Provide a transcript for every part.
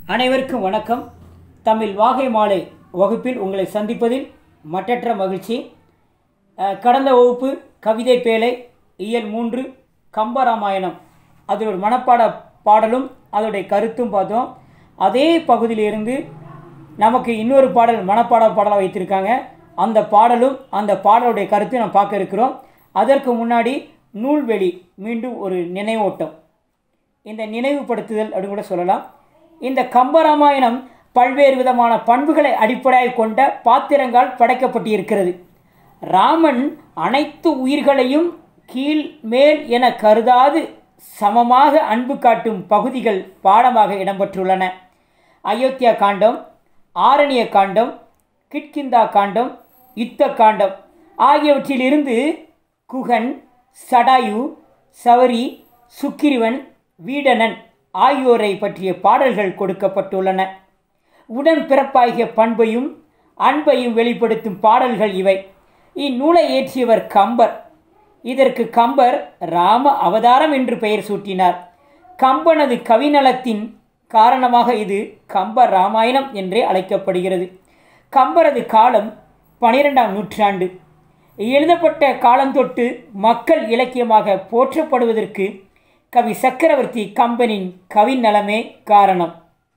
அனைவருக்கும் வணக்கம் தமிழ் வாகை மாலை வகுப்பில் உங்களை சந்திப்பதில் மற்றற்ற மகிழ்ச்சி அஹ், கடந்த வகுப்பு கவிதை பேழை இயல் மூன்று கம்பராமாயணம் அது ஒரு மனப்பாட பாடலும் அதோடைய கருத்தும் பார்த்தோம் அதே பகுதியிலிருந்து நமக்கு இன்னொரு பாடல் மனப்பாட பாடலாக வைத்திருக்காங்க அந்த பாடலும் அந்த பாடலுடைய கருத்து நாம் பார்க்க இருக்கிறோம் அதற்கு முன்னாடி நூல்வெளி மீண்டும் ஒரு நினைவோட்டம் இந்த நினைவுபடுத்துதல் அப்படின்னு கூட சொல்லலாம் இந்த கம்பராமாயணம் பல்வேறு விதமான பண்புகளை அடிப்படையாக கொண்ட பாத்திரங்கள் படைக்கப்பட்டிருக்கிறது ராமன் அனைத்து உயிர்களையும் கீழ் மேல் என கருதாது சமமாக அன்பு காட்டும் பகுதிகள் பாடமாக இடம்பெற்றுள்ளன அயோத்தியா காண்டம் ஆரண்ய காண்டம் கிட்கிந்தா காண்டம் யுத்த காண்டம் ஆகியவற்றிலிருந்து குகன் சடாயு சவரி சுக்கிரிவன் வீடனன் ஆகியோரை பற்றிய பாடல்கள் கொடுக்கப்பட்டுள்ளன உடன் பிறப்பாகிய பண்பையும் அன்பையும் வெளிப்படுத்தும் பாடல்கள் இவை இந்நூலை இயற்றியவர் கம்பர் இதற்கு கம்பர் ராம அவதாரம் என்று பெயர் சூட்டினார் கம்பனது கவிநலத்தின் காரணமாக இது கம்ப ராமாயணம் என்றே அழைக்கப்படுகிறது கம்பரது காலம் பனிரெண்டாம் நூற்றாண்டு எழுதப்பட்ட காலம் தொட்டு மக்கள் இலக்கியமாக போற்றப்படுவதற்கு கவி சக்கரவர்த்தி கம்பனின் கவிநலமே காரணம்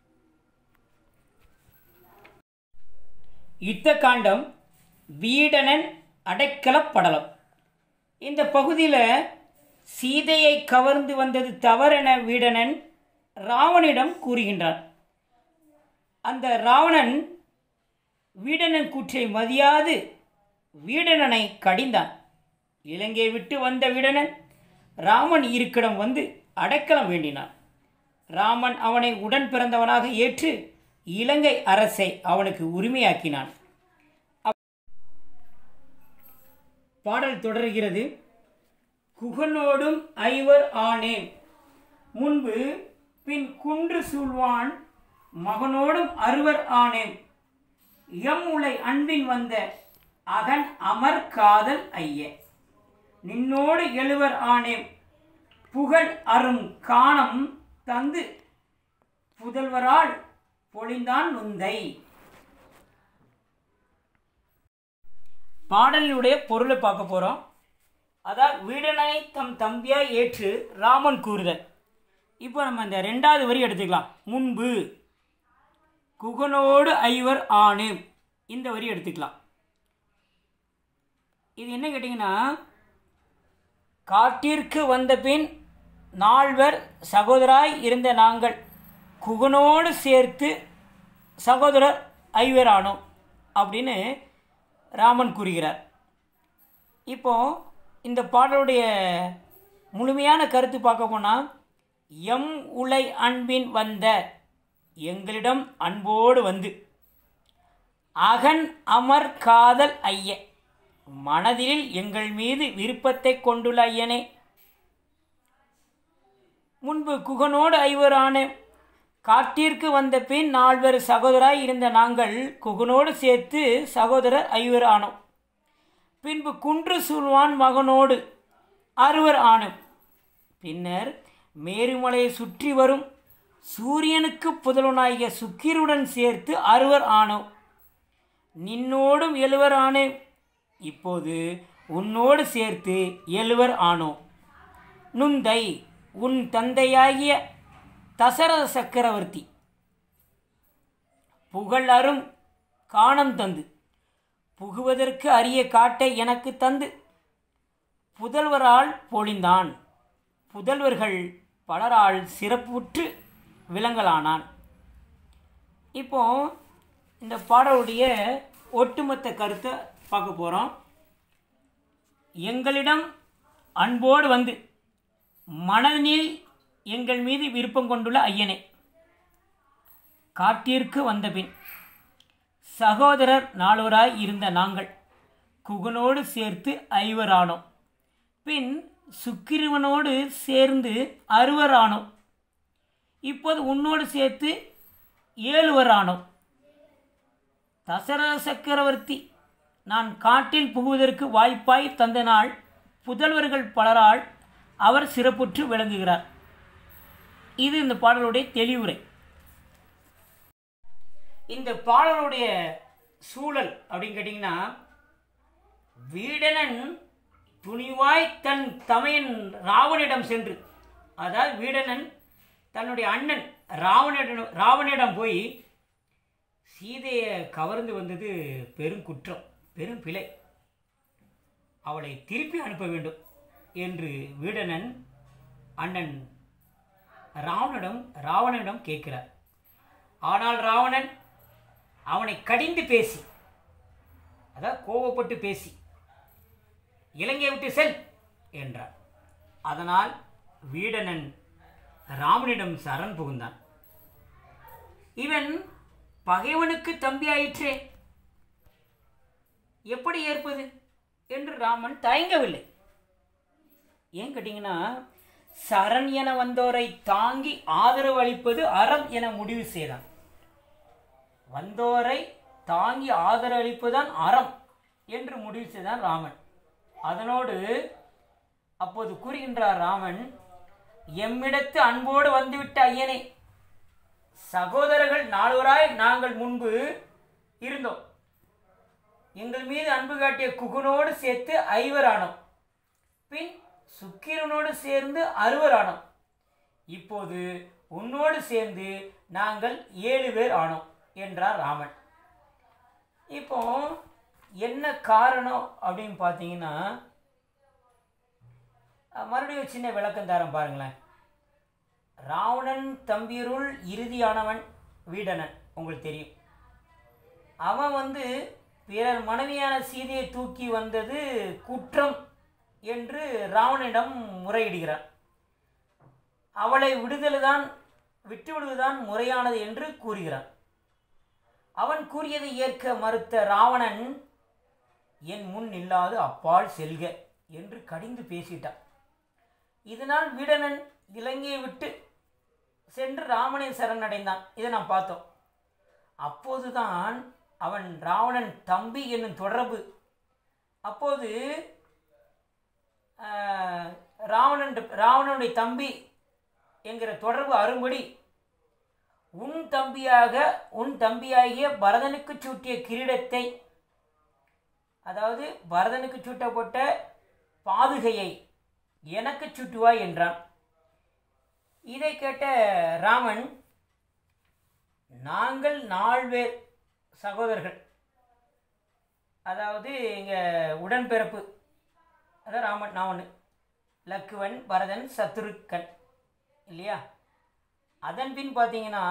யுத்த காண்டம் வீடனன் அடைக்கலப் படலம் இந்த பகுதியில் சீதையை கவர்ந்து வந்தது தவறென வீடனன் ராவணிடம் கூறுகின்றான் அந்த ராவணன் வீடனன் கூற்றை மதியாது வீடனனை கடிந்தான் இலங்கை விட்டு வந்த வீடனன் ராமன் இருக்கிடம் வந்து அடைக்கலம் வேண்டினான் ராமன் அவனை உடன் பிறந்தவனாக ஏற்று இலங்கை அரசை அவனுக்கு உரிமையாக்கினான் பாடல் தொடர்கிறது குகனோடும் ஐவர் ஆனேன் முன்பு பின் குன்று சூழ்வான் மகனோடும் அறுவர் ஆனேன் எம் உலை அன்பின் வந்த அகன் அமர் காதல் ஐய நின்னோடு எழுவர் ஆனேன் புகழ் அரும் காணம் தந்து புதல்வரால் பொழிந்தான் நுந்தை பாடலினுடைய பொருளை பார்க்க போகிறோம் அதான் வீடனை தம் தம்பியாய் ஏற்று ராமன் கூறுதல் இப்போ நம்ம இந்த ரெண்டாவது வரி எடுத்துக்கலாம் முன்பு குகனோடு ஐவர் ஆணு இந்த வரி எடுத்துக்கலாம் இது என்ன கேட்டிங்கன்னா காட்டிற்கு வந்த பின் நால்வர் சகோதராய் இருந்த நாங்கள் குகனோடு சேர்த்து சகோதரர் ஐவர் ஆனோம் அப்படின்னு ராமன் கூறுகிறார் இப்போ இந்த பாடலுடைய முழுமையான கருத்து பார்க்க போனால் எம் உலை அன்பின் வந்த எங்களிடம் அன்போடு வந்து அகன் அமர் காதல் ஐய மனதில் எங்கள் மீது விருப்பத்தை கொண்டுள்ள ஐயனே முன்பு குகனோடு ஐவரான காட்டிற்கு வந்த பின் நால்வர் சகோதராய் இருந்த நாங்கள் குகனோடு சேர்த்து சகோதரர் ஐவர் ஆனோம் பின்பு குன்று சூழ்வான் மகனோடு அறுவர் ஆனோம் பின்னர் மேருமலையை சுற்றி வரும் சூரியனுக்கு புதல்வனாகிய சுக்கிருடன் சேர்த்து அறுவர் ஆனோம் நின்னோடும் எழுவர் ஆனேன் இப்போது உன்னோடு சேர்த்து எழுவர் ஆனோம் நுந்தை உன் தந்தையாகிய தசரத சக்கரவர்த்தி புகழ் அரும் காணம் தந்து புகுவதற்கு அரிய காட்டை எனக்கு தந்து புதல்வரால் பொழிந்தான் புதல்வர்கள் பலரால் சிறப்புற்று விளங்கலானான் இப்போ இந்த பாடலுடைய ஒட்டுமொத்த கருத்தை பார்க்க போகிறோம் எங்களிடம் அன்போடு வந்து மனதில் எங்கள் மீது விருப்பம் கொண்டுள்ள ஐயனே காட்டிற்கு வந்தபின் சகோதரர் நால்வராய் இருந்த நாங்கள் குகனோடு சேர்த்து ஐவரானோம் பின் சுக்கிரவனோடு சேர்ந்து அறுவரானோம் இப்போது உன்னோடு சேர்த்து ஏழுவரானோம் தசரத சக்கரவர்த்தி நான் காட்டில் புகுவதற்கு வாய்ப்பாய் தந்த நாள் புதல்வர்கள் பலரால் அவர் சிறப்புற்று விளங்குகிறார் இது இந்த பாடலுடைய தெளிவுரை இந்த பாடலுடைய சூழல் அப்படின்னு கேட்டிங்கன்னா வீடனன் துணிவாய் தன் தமையன் ராவணிடம் சென்று அதாவது வீடனன் தன்னுடைய அண்ணன் ராவணிடம் ராவணிடம் போய் சீதையை கவர்ந்து வந்தது பெரும் குற்றம் பெரும் பிழை அவளை திருப்பி அனுப்ப வேண்டும் என்று வீடனன் அண்ணன் ராவணனிடம் ராவணனிடம் கேட்கிறார் ஆனால் ராவணன் அவனை கடிந்து பேசி அதாவது கோவப்பட்டு பேசி இலங்கையை விட்டு செல் என்றார் அதனால் வீடனன் ராமனிடம் சரண் புகுந்தான் இவன் பகைவனுக்கு தம்பி ஆயிற்றே எப்படி ஏற்பது என்று ராமன் தயங்கவில்லை ஏன் கேட்டிங்கன்னா சரண் என வந்தோரை தாங்கி ஆதரவு அளிப்பது அறம் என முடிவு செய்தான் வந்தோரை தாங்கி ஆதரவு அளிப்பதுதான் அறம் என்று முடிவு செய்தான் ராமன் அதனோடு அப்போது கூறுகின்றார் ராமன் எம்மிடத்து அன்போடு வந்துவிட்ட ஐயனே சகோதரர்கள் நால்வராய் நாங்கள் முன்பு இருந்தோம் எங்கள் மீது அன்பு காட்டிய குகனோடு சேர்த்து ஐவர் ஆனோம் பின் சுக்கிரனோடு சேர்ந்து அறுவர் ஆனோம் இப்போது உன்னோடு சேர்ந்து நாங்கள் ஏழு பேர் ஆனோம் என்றார் ராமன் இப்போ என்ன காரணம் அப்படின்னு பார்த்தீங்கன்னா அஹ், மறுபடியும் ஒரு சின்ன விளக்கம் தரேன் பாருங்களேன் ராவணன் தம்பியருள் இறுதியானவன் வீடனன் உங்களுக்கு தெரியும் அவன் வந்து பிறர் மனைவியான சீதையை தூக்கி வந்தது குற்றம் என்று ராவணனிடம் முறையிடுகிறான் அவளை விடுதல்தான் விட்டுவிடுவதுதான் முறையானது என்று கூறுகிறான் அவன் கூறியதை ஏற்க மறுத்த ராவணன் என் முன் இல்லாது அப்பால் செல்க என்று கடிந்து பேசிட்டான் இதனால் வீடனன் இலங்கையை விட்டு சென்று ராமனை சரணடைந்தான் இதை நாம் பார்த்தோம் அப்போதுதான் அவன் ராவணன் தம்பி என்னும் தொடர்பு அப்போது ஆஹ், ராவணன் ராவணனுடைய தம்பி என்கிற தொடர்பு அரும்படி உன் தம்பியாக உன் தம்பியாகிய பரதனுக்கு சூட்டிய கிரீடத்தை அதாவது பரதனுக்கு சூட்டப்பட்ட பாதுகையை எனக்கு சுட்டுவாய் என்றான் இதை கேட்ட ராமன் நாங்கள் நால்வேர் சகோதரர்கள் அதாவது எங்கள் உடன்பிறப்பு அதான் ராமன் நான் ஒன்று லக்குவன் பரதன் சத்ருக்கன் இல்லையா அதன் பின் பார்த்தீங்கன்னா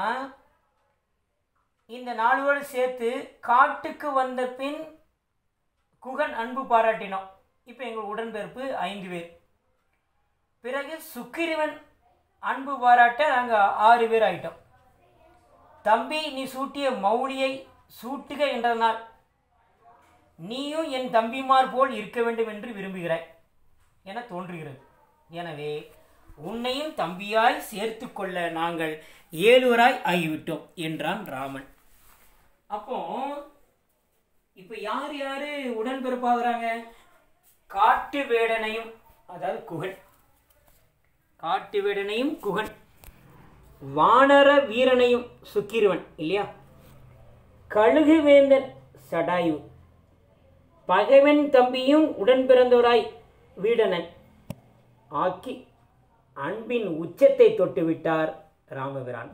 இந்த நாலோடு சேர்த்து காட்டுக்கு வந்த பின் குகன் அன்பு பாராட்டினோம் இப்போ எங்கள் உடன்பிறப்பு ஐந்து பேர் பிறகு சுக்கிரவன் அன்பு பாராட்ட நாங்கள் ஆறு பேர் ஆயிட்டோம் தம்பி நீ சூட்டிய மௌலியை சூட்டுக என்றதனால் நீயும் என் தம்பிமார் போல் இருக்க வேண்டும் என்று விரும்புகிறாய் என தோன்றுகிறது எனவே உன்னையும் தம்பியாய் சேர்த்து கொள்ள நாங்கள் ஏழுவராய் ஆகிவிட்டோம் என்றான் ராமன் அப்போ இப்போ யார் யார் உடன்பிறப்பாகிறாங்க காட்டு வேடனையும் அதாவது குகன் காட்டு வேடனையும் குகன் வானர வீரனையும் சுக்கிரவன் இல்லையா கழுகு வேந்தன் சடாயு பகைவன் தம்பியும் உடன் பிறந்தோராய் வீடனன் ஆக்கி அன்பின் உச்சத்தை தொட்டுவிட்டார் ராமபிரான்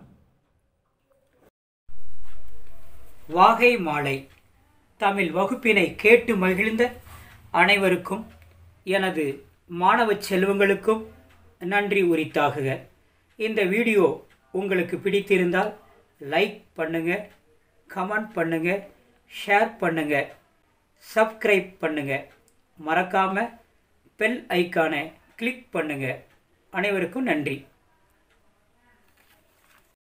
வாகை மாலை தமிழ் வகுப்பினை கேட்டு மகிழ்ந்த அனைவருக்கும் எனது மாணவ செல்வங்களுக்கும் நன்றி உரித்தாகுக இந்த வீடியோ உங்களுக்கு பிடித்திருந்தால் லைக் பண்ணுங்க கமெண்ட் பண்ணுங்க ஷேர் பண்ணுங்க சப்ஸ்கிரைப் பண்ணுங்க மறக்காம பெல் ஐக்கானை கிளிக் பண்ணுங்க அனைவருக்கும் நன்றி